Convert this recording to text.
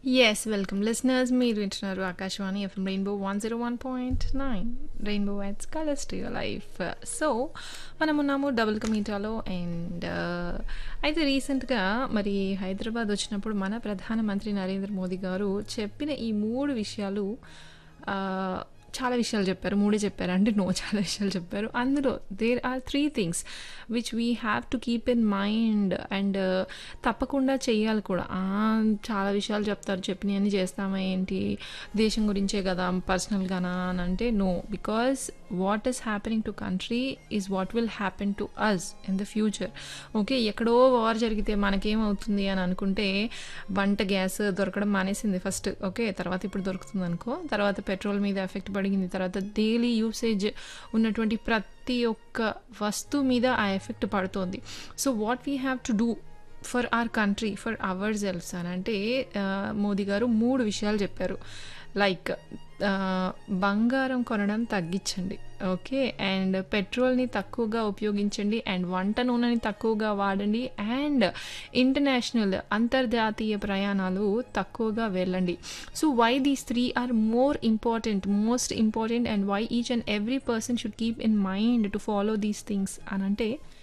yes welcome listeners మీరు వింటున్నారు Akashvani FM rainbow one zero one point nine rainbow adds colours to your life so మనం ఉన్నాము double కమీటాలో and అయితే రీసెంట్గా మరి హైదరాబాద్ వచ్చినప్పుడు మన ప్రధానమంత్రి నరేంద్ర మోదీ గారు చెప్పిన ఈ మూడు విషయాలు ఆ, చాలా విషయాలు చెప్పారు మూడే చెప్పారు అంటే నో చాలా విషయాలు చెప్పారు అందులో there are three things which we have to keep in mind and తప్పకుండా చేయాలి కూడా ఆ, చాలా విషయాలు చెప్తారు చెప్పినవన్నీ చేస్తామా ఏంటి దేశం గురించే కదా పర్సనల్గానా అని అంటే no because what is happening to country is what will happen to us in the future okay ఎక్కడో వార్ జరిగితే మనకేమవుతుంది అని అనుకుంటే వంట గ్యాస్ దొరకడం మానేసింది ఫస్ట్ ఓకే తర్వాత ఇప్పుడు దొరుకుతుంది అనుకో తర్వాత పెట్రోల్ మీద ఎఫెక్ట్ పడిగింది తర్వాత డైలీ యూసేజ్ ఉన్నటువంటి ప్రతి ఒక్క వస్తువు మీద ఆ ఎఫెక్ట్ పడుతోంది so what we have to do for our country for our selves అని అంటే ఆ, మోదీ గారు మూడు విషయాలు చెప్పారు లైక్ బంగారం కొనడం తగ్గించండి ఓకే అండ్ పెట్రోల్ని తక్కువగా ఉపయోగించండి అండ్ వంట నూనెని తక్కువగా వాడండి అండ్ ఇంటర్నేషనల్ అంతర్జాతీయ ప్రయాణాలు తక్కువగా వెళ్ళండి so why these three are more important most important and why each and every person should keep in mind to follow these things అని అంటే